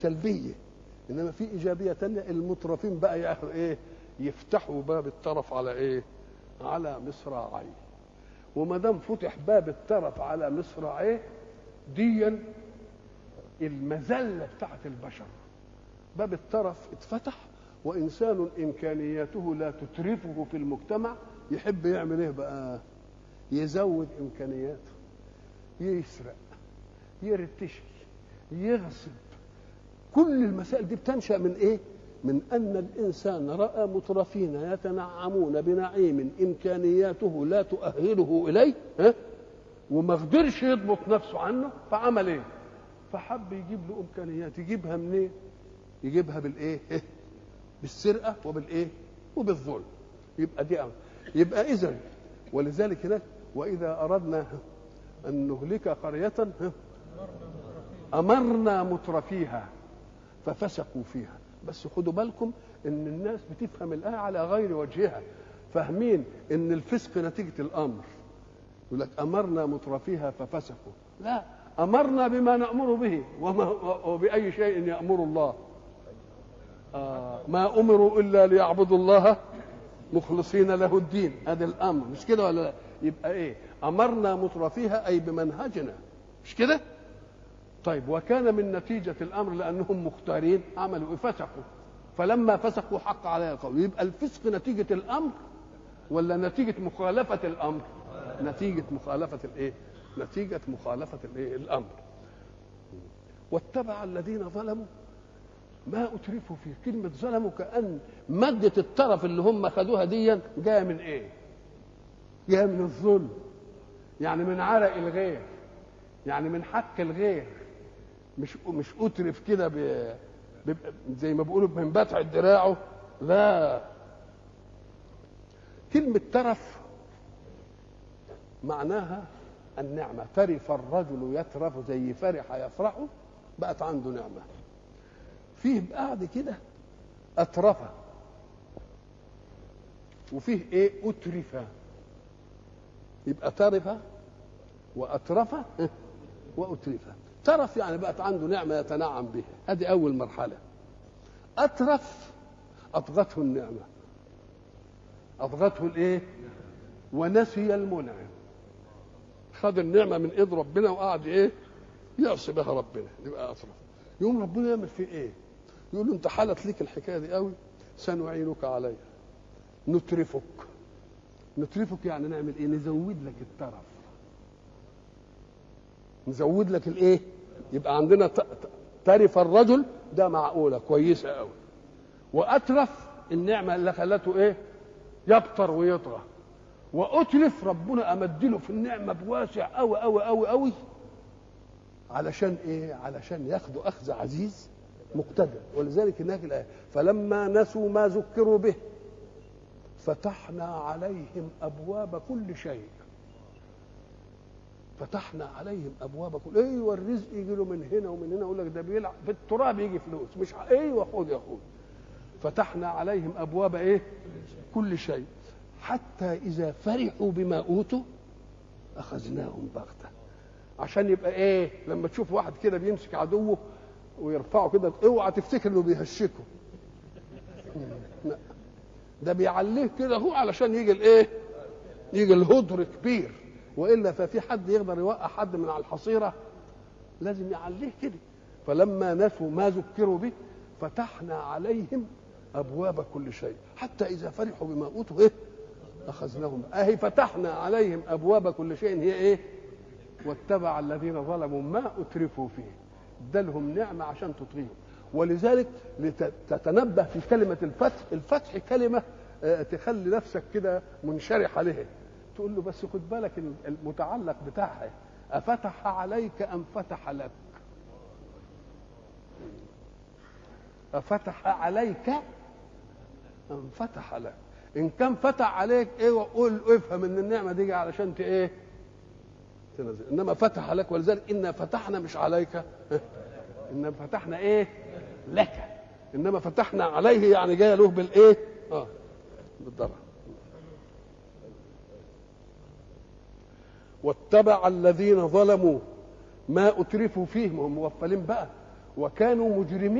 سلبيه انما في ايجابيه تانية المترفين بقى ياخذ ايه يفتحوا باب الترف على ايه على مصراعيه وما دام فتح باب الترف على مصراعيه ديا المذله بتاعت البشر باب الترف اتفتح وانسان امكانياته لا تترفه في المجتمع يحب يعمل ايه بقى يزود امكانياته يسرق يرتشي يغصب كل المسائل دي بتنشا من ايه من ان الانسان راى مترفين يتنعمون بنعيم امكانياته لا تؤهله اليه ها وما قدرش يضبط نفسه عنه فعمل ايه فحب يجيب له امكانيات يجيبها منين إيه؟ يجيبها بالايه بالسرقه وبالايه وبالظلم يبقى دي أمر. يبقى اذا ولذلك هناك واذا اردنا ان نهلك قريه امرنا مترفيها ففسقوا فيها بس خدوا بالكم ان الناس بتفهم الايه على غير وجهها فاهمين ان الفسق نتيجه الامر يقول لك امرنا مترفيها ففسقوا لا امرنا بما نامر به وما وباي شيء يامر الله آه ما امروا الا ليعبدوا الله مخلصين له الدين هذا الامر مش كده ولا لا يبقى ايه امرنا مترفيها اي بمنهجنا مش كده طيب وكان من نتيجة الأمر لأنهم مختارين عملوا إيه فسقوا فلما فسقوا حق عليها القول يبقى الفسق نتيجة الأمر ولا نتيجة مخالفة الأمر نتيجة مخالفة الإيه نتيجة مخالفة الإيه الأمر واتبع الذين ظلموا ما أترفوا فيه كلمة ظلموا كأن مادة الطرف اللي هم خدوها دي جاية من إيه جاية من الظلم يعني من عرق الغير يعني من حق الغير مش مش اترف كده زي ما بيقولوا من بتع دراعه لا كلمة ترف معناها النعمة ترف الرجل يترف زي فرح يفرح بقت عنده نعمة فيه بعد كده أترف وفيه إيه أترف يبقى ترف وأترف وأترف ترف يعني بقت عنده نعمة يتنعم بها هذه أول مرحلة أترف أطغته النعمة أطغته الإيه ونسي المنعم خد النعمة من إيد ربنا وقعد إيه يعصي بها ربنا يبقى أطرف يوم ربنا يعمل فيه إيه يقول له أنت حالت ليك الحكاية دي قوي سنعينك عليها نترفك نترفك يعني نعمل إيه نزود لك الترف نزود لك الايه يبقى عندنا ترف الرجل ده معقوله كويسه قوي واترف النعمه اللي خلته ايه يبطر ويطغى واترف ربنا امدله في النعمه بواسع قوي قوي قوي قوي علشان ايه علشان ياخدوا اخذ عزيز مقتدر ولذلك هناك الايه فلما نسوا ما ذكروا به فتحنا عليهم ابواب كل شيء فتحنا عليهم ابواب كل ايوه الرزق يجي له من هنا ومن هنا يقول لك ده بيلعب في التراب يجي فلوس مش ايوه خد يا اخويا فتحنا عليهم ابواب ايه كل شيء حتى اذا فرحوا بما اوتوا اخذناهم بغته عشان يبقى ايه لما تشوف واحد كده بيمسك عدوه ويرفعه كده اوعى تفتكر انه بيهشكه ده بيعليه كده هو علشان يجي الايه يجي الهدر كبير والا ففي حد يقدر يوقع حد من على الحصيره لازم يعليه كده فلما نسوا ما ذكروا به فتحنا عليهم ابواب كل شيء حتى اذا فرحوا بما اوتوا ايه اخذناهم اهي فتحنا عليهم ابواب كل شيء هي ايه واتبع الذين ظلموا ما اترفوا فيه ادالهم نعمه عشان تطغيهم ولذلك لتتنبه في كلمه الفتح الفتح كلمه تخلي نفسك كده منشرح عليها تقول له بس خد بالك المتعلق بتاعها أفتح عليك أم فتح لك أفتح عليك أم فتح لك إن كان فتح عليك إيه وقول افهم إن النعمة دي علشان إيه تنزل إنما فتح لك ولذلك إنا فتحنا مش عليك إنما فتحنا إيه لك إنما فتحنا عليه يعني جاي له بالإيه آه بالضرر واتبع الذين ظلموا ما اترفوا فيه ما هم موفلين بقى وكانوا مجرمين